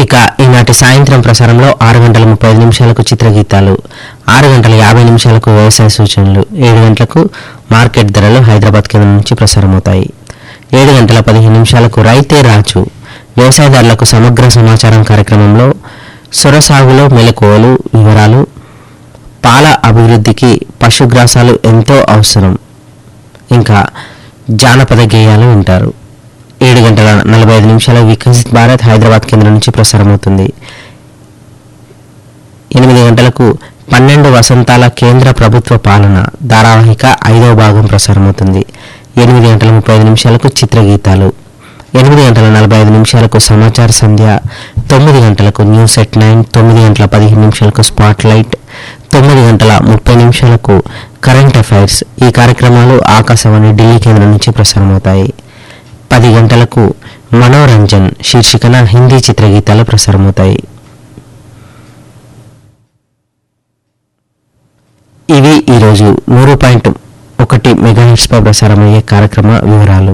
ఇక ఈనాటి సాయంత్రం ప్రసారంలో ఆరు గంటల ముప్పై ఐదు నిమిషాలకు చిత్రగీతాలు ఆరు గంటల యాభై నిమిషాలకు వ్యవసాయ సూచనలు ఏడు గంటలకు మార్కెట్ ధరలు హైదరాబాద్ కేంద్రం నుంచి ప్రసారమవుతాయి ఏడు గంటల పదిహేను నిమిషాలకు రైతే రాజు వ్యవసాయదారులకు సమగ్ర సమాచారం కార్యక్రమంలో సొర సాగులో మెలకువలు వివరాలు పాల అభివృద్ధికి పశుగ్రాసాలు ఎంతో అవసరం ఇంకా జానపద గేయాలు వింటారు ఏడు గంటల నలభై ఐదు నిమిషాల వికసిత్ భారత్ హైదరాబాద్ కేంద్రం నుంచి ప్రసారమవుతుంది ఎనిమిది గంటలకు పన్నెండు వసంతాల కేంద్ర ప్రభుత్వ పాలన ధారావాహిక ఐదవ భాగం ప్రసారమవుతుంది ఎనిమిది గంటల ముప్పై ఐదు నిమిషాలకు చిత్రగీతాలు ఎనిమిది గంటల నలభై ఐదు నిమిషాలకు సమాచార సంధ్య తొమ్మిది గంటలకు న్యూస్ ఎట్ నైన్ తొమ్మిది గంటల పదిహేను నిమిషాలకు స్పాట్ లైట్ తొమ్మిది గంటల ముప్పై నిమిషాలకు కరెంట్ అఫైర్స్ ఈ కార్యక్రమాలు ఆకాశవాణి ఢిల్లీ కేంద్రం నుంచి ప్రసారమవుతాయి పది గంటలకు మనోరంజన్ శీర్షికన హిందీ చిత్రగీతాలు ప్రసారమవుతాయి ఇవి ఈరోజు నూరు పాయింట్ ఒకటి మెగాహిట్స్పై ప్రసారమయ్యే కార్యక్రమ వివరాలు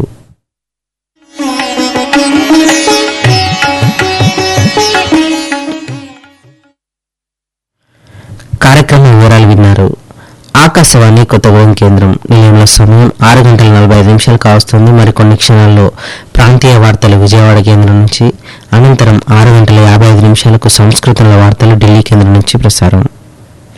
కార్యక్రమ వివరాలు విన్నారు ఆకాశవాణి కొత్తగూడెం కేంద్రం నిలయంలో సమయం ఆరు గంటల నలభై ఐదు నిమిషాలు కావస్తుంది మరికొన్ని క్షణాల్లో ప్రాంతీయ వార్తలు విజయవాడ కేంద్రం నుంచి అనంతరం ఆరు గంటల యాభై ఐదు నిమిషాలకు సంస్కృతంలో వార్తలు ఢిల్లీ కేంద్రం నుంచి ప్రసారం